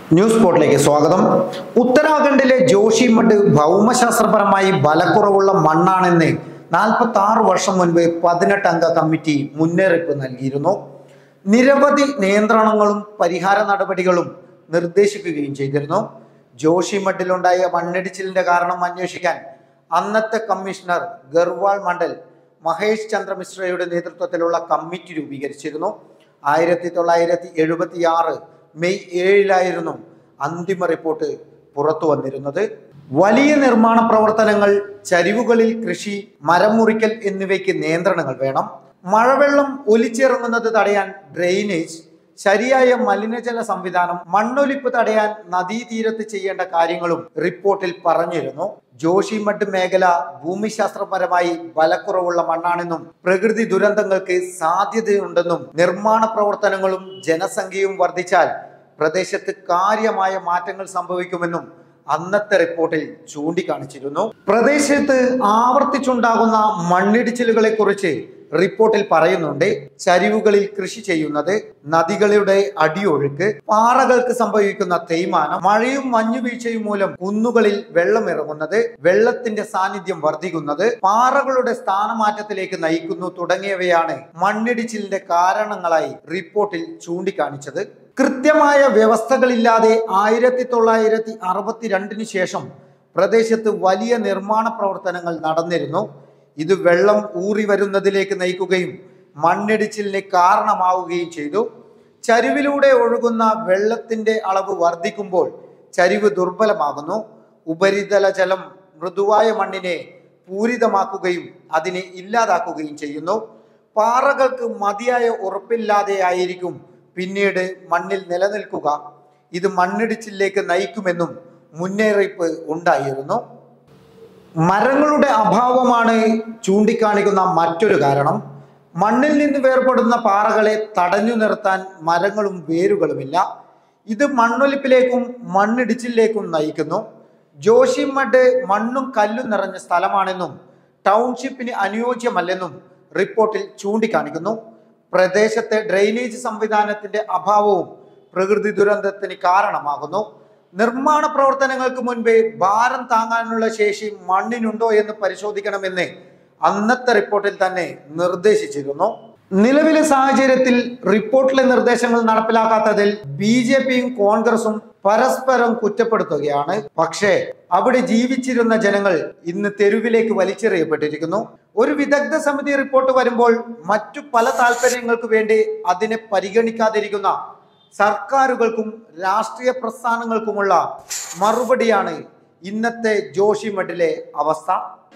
news സ്പോട്ടിലേക്ക് സ്വാഗതം ഉത്തരാഖണ്ഡിലെ ജോഷിമഠ് ഭൗമശാസ്ത്രപരമായി ബലക്കുറവുള്ള മണ്ണാണെന്ന് നാൽപ്പത്തി ആറ് വർഷം മുൻപ് പതിനെട്ട് അംഗ കമ്മിറ്റി മുന്നറിയിപ്പ് നൽകിയിരുന്നു നിരവധി നിയന്ത്രണങ്ങളും പരിഹാര നടപടികളും നിർദ്ദേശിക്കുകയും ചെയ്തിരുന്നു ജോഷിമഠിലുണ്ടായ മണ്ണിടിച്ചിലിന്റെ കാരണം അന്വേഷിക്കാൻ അന്നത്തെ കമ്മീഷണർ ഗർവാൾ മണ്ഡൽ മഹേഷ് ചന്ദ്ര മിശ്രയുടെ നേതൃത്വത്തിലുള്ള കമ്മിറ്റി രൂപീകരിച്ചിരുന്നു ആയിരത്തി തൊള്ളായിരത്തി എഴുപത്തി ആറ് മെയ് ഏഴിലായിരുന്നു അന്തിമ റിപ്പോർട്ട് പുറത്തു വന്നിരുന്നത് വലിയ നിർമ്മാണ പ്രവർത്തനങ്ങൾ ചരിവുകളിൽ കൃഷി മരം മുറിക്കൽ എന്നിവയ്ക്ക് നിയന്ത്രണങ്ങൾ വേണം മഴവെള്ളം ഒലിച്ചിറങ്ങുന്നത് തടയാൻ ഡ്രെയിനേജ് ശരിയായ മലിനജല സംവിധാനം മണ്ണൊലിപ്പ് തടയാൻ നദീതീരത്ത് ചെയ്യേണ്ട കാര്യങ്ങളും റിപ്പോർട്ടിൽ പറഞ്ഞിരുന്നു ജോഷിമഠ് മേഖല ഭൂമിശാസ്ത്രപരമായി ബലക്കുറവുള്ള മണ്ണാണെന്നും പ്രകൃതി ദുരന്തങ്ങൾക്ക് സാധ്യതയുണ്ടെന്നും നിർമ്മാണ പ്രവർത്തനങ്ങളും ജനസംഖ്യയും വർദ്ധിച്ചാൽ പ്രദേശത്ത് കാര്യമായ മാറ്റങ്ങൾ സംഭവിക്കുമെന്നും അന്നത്തെ റിപ്പോർട്ടിൽ ചൂണ്ടിക്കാണിച്ചിരുന്നു പ്രദേശത്ത് ആവർത്തിച്ചുണ്ടാകുന്ന മണ്ണിടിച്ചിലുകളെ കുറിച്ച് റിപ്പോർട്ടിൽ പറയുന്നുണ്ട് ചരിവുകളിൽ കൃഷി ചെയ്യുന്നത് നദികളുടെ അടിയൊഴുക്ക് പാറകൾക്ക് സംഭവിക്കുന്ന തേയ്മാനം മഴയും മഞ്ഞുവീഴ്ചയും മൂലം കുന്നുകളിൽ വെള്ളം ഇറങ്ങുന്നത് വെള്ളത്തിന്റെ സാന്നിധ്യം വർദ്ധിക്കുന്നത് പാറകളുടെ സ്ഥാനമാറ്റത്തിലേക്ക് നയിക്കുന്നു തുടങ്ങിയവയാണ് മണ്ണിടിച്ചിലിന്റെ കാരണങ്ങളായി റിപ്പോർട്ടിൽ ചൂണ്ടിക്കാണിച്ചത് കൃത്യമായ വ്യവസ്ഥകളില്ലാതെ ആയിരത്തി തൊള്ളായിരത്തി അറുപത്തിരണ്ടിന് ശേഷം പ്രദേശത്ത് വലിയ നിർമ്മാണ പ്രവർത്തനങ്ങൾ നടന്നിരുന്നു ഇത് വെള്ളം ഊറി വരുന്നതിലേക്ക് നയിക്കുകയും മണ്ണിടിച്ചിലിന് കാരണമാവുകയും ചെയ്തു ചരിവിലൂടെ ഒഴുകുന്ന വെള്ളത്തിന്റെ അളവ് വർദ്ധിക്കുമ്പോൾ ചരിവ് ദുർബലമാകുന്നു ഉപരിതല ജലം മൃദുവായ മണ്ണിനെ പൂരിതമാക്കുകയും അതിനെ ഇല്ലാതാക്കുകയും ചെയ്യുന്നു പാറകൾക്ക് മതിയായ ഉറപ്പില്ലാതെയായിരിക്കും പിന്നീട് മണ്ണിൽ നിലനിൽക്കുക ഇത് മണ്ണിടിച്ചിലേക്ക് നയിക്കുമെന്നും മുന്നറിയിപ്പ് ഉണ്ടായിരുന്നു മരങ്ങളുടെ അഭാവമാണ് ചൂണ്ടിക്കാണിക്കുന്ന മറ്റൊരു കാരണം മണ്ണിൽ നിന്ന് വേർപെടുന്ന പാറകളെ തടഞ്ഞു നിർത്താൻ മരങ്ങളും വേരുകളുമില്ല ഇത് മണ്ണൊലിപ്പിലേക്കും മണ്ണിടിച്ചിലേക്കും നയിക്കുന്നു ജോഷിമഡ് മണ്ണും കല്ലും നിറഞ്ഞ സ്ഥലമാണെന്നും ടൗൺഷിപ്പിന് അനുയോജ്യമല്ലെന്നും റിപ്പോർട്ടിൽ ചൂണ്ടിക്കാണിക്കുന്നു പ്രദേശത്തെ ഡ്രെയിനേജ് സംവിധാനത്തിന്റെ അഭാവവും പ്രകൃതി ദുരന്തത്തിന് കാരണമാകുന്നു നിർമ്മാണ പ്രവർത്തനങ്ങൾക്ക് മുൻപേ ഭാരം താങ്ങാനുള്ള ശേഷി മണ്ണിനുണ്ടോ എന്ന് പരിശോധിക്കണമെന്ന് അന്നത്തെ റിപ്പോർട്ടിൽ തന്നെ നിർദ്ദേശിച്ചിരുന്നു നിലവിലെ സാഹചര്യത്തിൽ റിപ്പോർട്ടിലെ നിർദ്ദേശങ്ങൾ നടപ്പിലാക്കാത്തതിൽ ബി ജെ പിയും കോൺഗ്രസും പരസ്പരം കുറ്റപ്പെടുത്തുകയാണ് പക്ഷേ അവിടെ ജീവിച്ചിരുന്ന ജനങ്ങൾ ഇന്ന് തെരുവിലേക്ക് വലിച്ചെറിയപ്പെട്ടിരിക്കുന്നു ഒരു വിദഗ്ധ സമിതി റിപ്പോർട്ട് വരുമ്പോൾ മറ്റു പല താല്പര്യങ്ങൾക്ക് വേണ്ടി അതിനെ പരിഗണിക്കാതിരിക്കുന്ന സർക്കാരുകൾക്കും രാഷ്ട്രീയ പ്രസ്ഥാനങ്ങൾക്കുമുള്ള മറുപടിയാണ് ഇന്നത്തെ ജോഷിമഠിലെ അവസ്ഥ